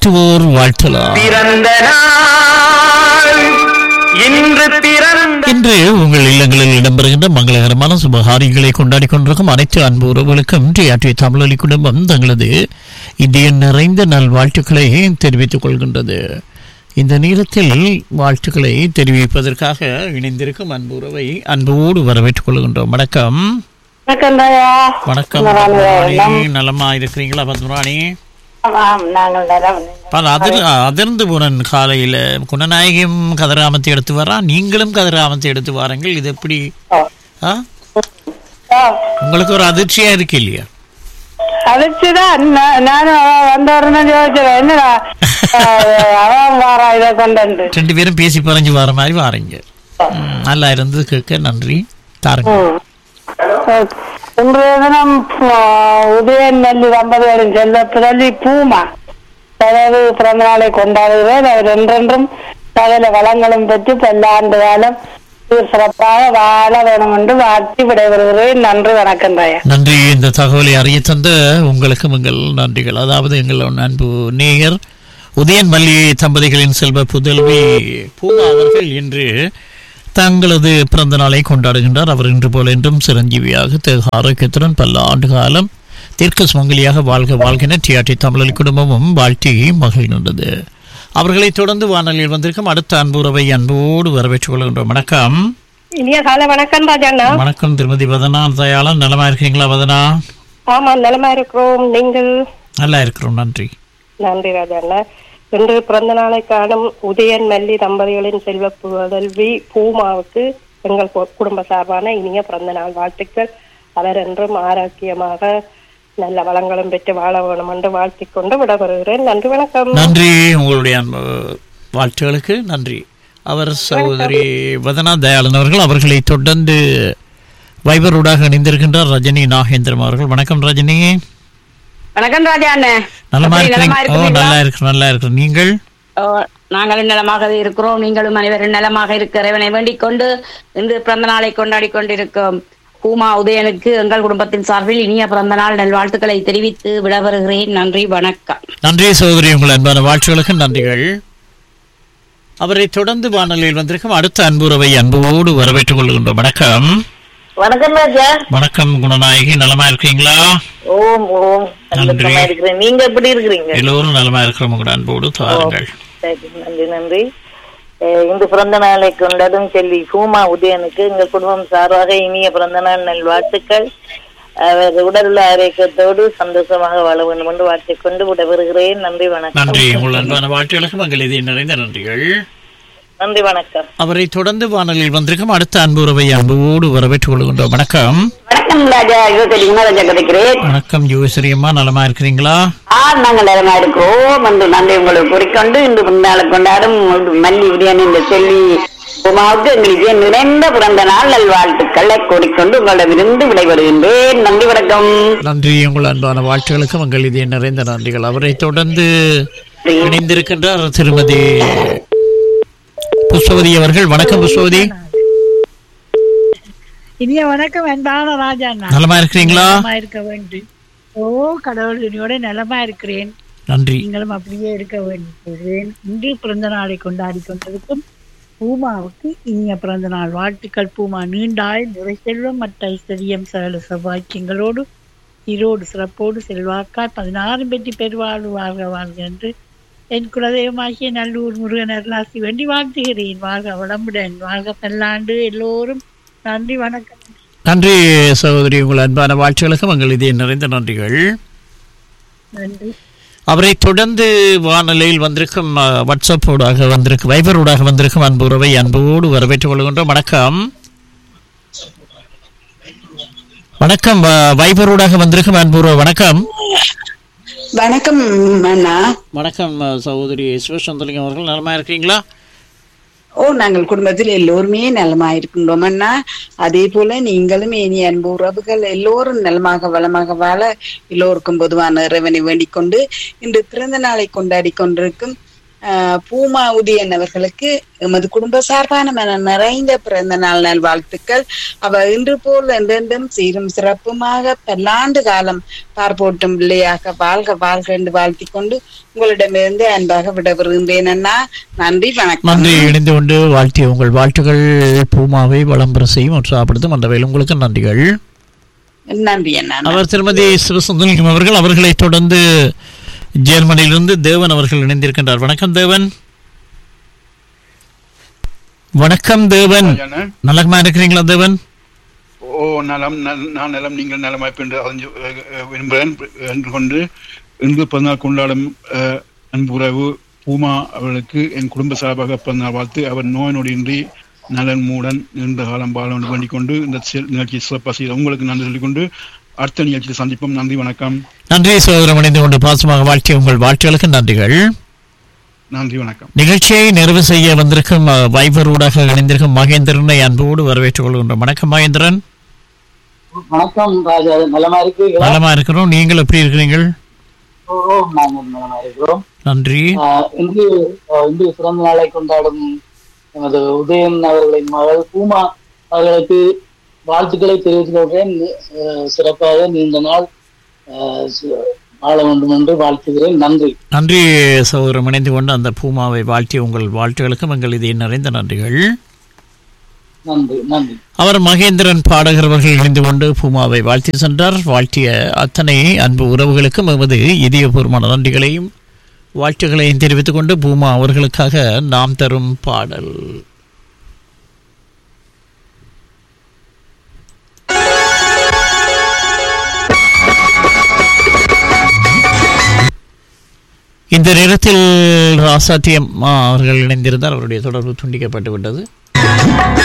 வாழ்த்துவோர் வாழ்த்தலாம் பிறந்த நாள் இன்று பிறந்த இன்று உங்கள் இல்லங்களில் இடம்பெறுகின்ற மங்களகரமான சுபகாரியங்களை கொண்டாடி கொண்டிருக்கும் அனைத்து அன்பு உறவுகளுக்கும் டிஆர்டி தமிழொலி குடும்பம் தங்களது இதய நிறைந்த நல்வாழ்த்துக்களை தெரிவித்துக் கொள்கின்றது இந்த நேரத்தில் வாழ்த்துக்களை தெரிவிப்பதற்காக இணைந்திருக்கும் அன்பு உறவை அன்போடு வரவேற்றுக் கொள்கின்றோம் வணக்கம் வணக்கம் தாயா வணக்கம் நலம் பத்மராணி. நலமா இருக்கிறீங்களா பத்மராணி ஆமாம் நாங்கள் நலம் பாரு, அதிர் அதிர்ந்து போனன் காலையில குணநாயகியும் கதிராமத்தை எடுத்து வரா நீங்களும் கதிராமத்தை எடுத்து வாருங்கள் இது எப்படி ஓ. ஆ? ஓ, உங்களுக்கு ஒரு அதிர்ச்சியா இருக்கு இல்லையா அதுக்குதான் நா- நானும் அவ வந்த உடனே யோசிச்சேன் என்னடா அஹ், அவன் வாரா இதை கொண்டு ரெண்டு பேரும் பேசி பறஞ்சு வர மாதிரி வாரீங்க ம், நல்லா இருந்தது கேட்க நன்றி தாருங்க இன்றைய தினம் அஹ், உதயன் நெல்லி தம்பதிகளின் செல்ல பிறலி பூமா தனது பிறந்த நாளை கொண்டாடுகிறேன் அவர் என்றென்றும் சகல வளங்களும் பெற்று பல்லாண்டு காலம் சீர் சிறப்பாக வாழ வேணும் என்று வாழ்த்தி விடைபெறுகிறேன் நன்றி வணக்கம் தாயா நன்றி இந்த தகவலை அறிய தந்த உங்களுக்கும் எங்கள் நன்றிகள் அதாவது எங்கள் அன்பு நேயர் உதயன் மல்லி தம்பதிகளின் செல்வ புதல்வி பூமா அவர்கள் இன்று தங்களது பிறந்த நாளை கொண்டாடுகின்றார் அவர் இன்று போல என்றும் சிரஞ்சீவியாக தேக ஆரோக்கியத்துடன் பல ஆண்டு காலம் தீர்க்க சுமங்கலியாக வாழ்க வாழ்கின டிஆர்டி தமிழ் குடும்பமும் வாழ்த்தி மகிழ்கின்றது அவர்களை தொடர்ந்து வானொலியில் வந்திருக்கும் அடுத்த அன்புறவை அன்போடு வரவேற்றுக் கொள்கின்றோம் வணக்கம் இனிய காலை வணக்கம் ராஜாண்ணா வணக்கம் திருமதி வதனா தயாளன் நலமா இருக்கீங்களா வதனா ஆமா நலமா இருக்கிறோம் நீங்கள் நல்லா இருக்கிறோம் நன்றி நன்றி ராஜாண்ணா இன்று பிறந்த நாளை காணும் உதயன் மல்லி தம்பதிகளின் செல்வ புதல்வி பூமாவுக்கு எங்கள் கு- குடும்ப சார்பான இனிய பிறந்த நாள் வாழ்த்துக்கள் அவர் என்றும் ஆரோக்கியமாக நல்ல வளங்களும் பெற்று வாழ வேணும் என்று வாழ்த்திக் கொண்டு விடைபெறுகிறேன் நன்றி வணக்கம் நன்றி உங்களுடைய அன்பு வாழ்த்துகளுக்கு நன்றி அவர் சகோதரி வதனா தயாளன் அவர்கள் அவர்களை தொடர்ந்து வைபரூடாக இணைந்திருக்கின்றார் ரஜினி நாகேந்திரம் அவர்கள் வணக்கம் ரஜினி வணக்கம் ராஜா அண்ணே நலமா எப்படி இருக்கிறீங்க நலமா ஓ இருக்கிறீங்களா? நல்லா இருக்கு நல்லா இருக்கு நீங்கள் ஓ, நாங்களும் நலமாக இருக்கிறோம் நீங்களும் அனைவரும் நலமாக இருக்க இறைவனை வேண்டிக் கொண்டு இன்று பிறந்த நாளை கொண்டாடி கொண்டிருக்கும் பூமா உதயனுக்கு எங்கள் குடும்பத்தின் சார்பில் இனிய பிறந்த நாள் நல்வாழ்த்துக்களை தெரிவித்து விடைபெறுகிறேன் நன்றி வணக்கம் நன்றி சகோதரி உங்கள் அன்பான வாழ்த்துகளுக்கு நன்றிகள் அவரை தொடர்ந்து வானொலியில் வந்திருக்கும் அடுத்த அன்புறவை அன்போடு வரவேற்றுக் கொள்கின்றோம் வணக்கம் வணக்கம் ராஜா வணக்கம் குணநாயகி நலமா இருக்கீங்களா ஓம் ஓம் நன்றி. சந்தோஷமா இருக்கிறேன் நீங்க எப்படி இருக்கிறீங்க எல்லோரும் நலமா இருக்கிறோம் உங்கள் அன்போடு தாருங்கள் சரி, நன்றி நன்றி அஹ் இந்த பிறந்த நாளை கொண்டாடும் செல்வி பூமா உதயனுக்கு எங்கள் குடும்பம் சார்பாக இனிய பிறந்த நாள் நல்வாழ்த்துக்கள் அவர் உடல் ஆரோக்கியத்தோடு சந்தோஷமாக வாழ வேண்டும் என்று வாழ்த்திக் கொண்டு விடைபெறுகிறேன் நன்றி வணக்கம் நன்றி உங்கள் அன்பான வாழ்த்துகளுக்கு மங்கள் இதய நிறைந்த நன்றிகள் நன்றி வணக்கம் அவரை தொடர்ந்து வானொலியில் வந்திருக்கும் அடுத்த அன்புறவை அன்போடு வரவேற்றுக் கொள்கின்றோம் வணக்கம் வணக்கம் ராஜா யுவகரி குணராஜா கிடைக்கிறேன் வணக்கம் யோகஸ்ரீ அம்மா நலமா இருக்கிறீங்களா ஆ நாங்கள் நலமா இருக்கிறோம் என்று நன்றி உங்களுக்கு கூறிக்கொண்டு இன்று பிறந்த நாளை கொண்டாடும் மல்லி உதயன் இந்த செல்வி உமாவுக்கு எங்களுக்கு நிறைந்த பிறந்த நாள் நல்வாழ்த்துக்களை கூறிக்கொண்டு உங்களிடமிருந்து விடைபெறுகின்றேன் நன்றி வணக்கம் நன்றி உங்கள் அன்பான வாழ்த்துகளுக்கு மங்கள் இதய நிறைந்த நன்றிகள் அவரை தொடர்ந்து இணைந்திருக்கின்றார் திருமதி புஷ்பவதி அவர்கள் வணக்கம் புஷ்பவதி இனிய வணக்கம் அன்பான ராஜா நான் நலமா இருக்கிறீங்களா நலமா இருக்க வேண்டும் ஓ கடவுள் துணியோட நலமா இருக்கிறேன் நன்றி நீங்களும் அப்படியே இருக்க வேண்டுகிறேன் இன்று பிறந்த நாளை கொண்டாடி கொண்டிருக்கும் பூமாவுக்கு இனிய பிறந்த நாள் வாழ்த்துக்கள் பூமா நீண்டாய் நிறை செல்வம் மற்ற ஐஸ்வர்யம் சகல சௌபாக்கியங்களோடு ஈரோடு சிறப்போடு செல்வாக்காய் பதினாறு பெற்றி பெருவாழ்வு வாழ்க வாழ்க என்று என் குலதெய்வமாகிய நல்லூர் முருகன் அருளாசி வேண்டி வாழ்த்துகிறேன் வாழ்க வளமுடன் வாழ்க பல்லாண்டு எல்லோரும் நன்றி வணக்கம் நன்றி சகோதரி உங்கள் அன்பான வாழ்த்துகளுக்கு மங்கள் இதய நிறைந்த நன்றிகள் நன்றி அவரை தொடர்ந்து வானொலியில் வந்திருக்கும் அஹ், வாட்ஸ்அப் ஊடாக வந்திருக்கும் வைபர் ஊடாக வந்திருக்கும் அன்பு உறவை அன்போடு வரவேற்றுக் கொள்கின்றோம் வணக்கம் வணக்கம் வ- வைபர் ஊடாக வந்திருக்கும் அன்பு உறவு வணக்கம் வணக்கம் அண்ணா வணக்கம் அஹ், சகோதரி சிவசந்தலிங்கம் அவர்கள் நலமா இருக்கீங்களா ஓ நாங்கள் குடும்பத்தில் எல்லோருமே நலமா இருக்கின்றோம் அண்ணா அதே போல நீங்களும் இனி அன்பு உறவுகள் எல்லோரும் நலமாக வளமாக வாழ எல்லோருக்கும் பொதுவான இறைவனை வேண்டிக் கொண்டு இன்று பிறந்த நாளை கொண்டாடி கொண்டிருக்கும் அஹ், பூமா உதயன் அவர்களுக்கு எமது குடும்ப சார்பான மன நிறைந்த பிறந்த நாள் நல் வாழ்த்துக்கள் அவ இன்று போல் என்றென்றும் சீரும் சிறப்புமாக பல்லாண்டு காலம் பார்ப்போட்டும் பிள்ளையாக வாழ்க வாழ்க என்று வாழ்த்திக் கொண்டு உங்களிடமிருந்து அன்பாக விடவிருந்தேன் அண்ணா நன்றி வணக்கம் நன்றி இணைந்து கொண்டு வாழ்த்திய உங்கள் வாழ்த்துகள் பூமாவை வளம்பர செய்யும் உற்சாகப்படுத்தும் அந்த வேலை உங்களுக்கு நன்றிகள் நன்றி அண்ணா அவர் திருமதி சிவசுந்தரம் அவர்கள் அவர்களை தொடர்ந்து ஜெர்மனியிலிருந்து தேவன் அவர்கள் இணைந்திருக்கின்றார் வணக்கம் தேவன் வணக்கம் தேவன் ராஜாண்ணா. நலமா இருக்கிறீங்களா தேவன் ஓ நலம் நல்- நான் நலம் நீங்கள் நலமாய் என்று அறிஞ்சு அஹ், அஹ், விரும்புகிறேன் என்று கொண்டு இன்று பிறந்தநாள் கொண்டாடும் அஹ், அன்புறவு பூமா அவர்களுக்கு என் குடும்ப சார்பாக பிறந்தநாள் வாழ்த்து அவர் நோய் நொடியின்றி நலன் மூடன் நீண்ட காலம் வாழ வேண்டும் வேண்டிக் கொண்டு இந்த செல்- நிகழ்ச்சி சிறப்பாக செய்த உங்களுக்கு நன்றி சொல்லிக்கொண்டு அடுத்த நிகழ்ச்சியில் சந்திப்போம் நன்றி வணக்கம் நன்றி சகோதரம் இணைந்து கொண்டு பாசமாக வாழ்த்திய உங்கள் வாழ்த்துகளுக்கு நன்றிகள் நன்றி வணக்கம் நிகழ்ச்சியை நிறைவு செய்ய வந்திருக்கும் அஹ், வைபர் ஊடாக இணைந்திருக்கும் மகேந்திரனை அன்போடு வரவேற்றுக் கொள்கின்றோம் வணக்கம் மகேந்திரன் வணக்கம் ராஜா நலமா இருக்கீங்களா நலமா இருக்கிறோம் நீங்கள் எப்படி இருக்கிறீர்கள் ஓ, ஓ, நாங்கள் நலமா இருக்கிறோம் நன்றி ஆஹ், இன்று ஆஹ், இன்று பிறந்த நாளை கொண்டாடும் நமது உதயன் அவர்களின் மகள் பூமா அவர்களுக்கு வாழ்த்துக்களை தெரிவித்துக் கொள்கிறேன் ஆஹ், சிறப்பாக நீண்ட நாள் ஆஹ், சு- வாழ வேண்டும் என்று வாழ்த்துகிறேன் நன்றி நன்றி சகோதரம் இணைந்து கொண்டு அந்த பூமாவை வாழ்த்திய உங்கள் வாழ்த்துகளுக்கும் எங்கள் இதை நிறைந்த நன்றிகள் நன்றி நன்றி அவர் மகேந்திரன் பாடகர் அவர்கள் இணைந்து கொண்டு பூமாவை வாழ்த்தி சென்றார் வாழ்த்திய அத்தனை அன்பு உறவுகளுக்கும் எமது இதயபூர்வமான நன்றிகளையும் வாழ்த்துக்களையும் தெரிவித்துக் கொண்டு பூமா அவர்களுக்காக நாம் தரும் பாடல் இந்த நேரத்தில் ராசாத்தியம் அவர்கள் இணைந்திருந்தார் அவருடைய தொடர்பு துண்டிக்கப்பட்டு விட்டது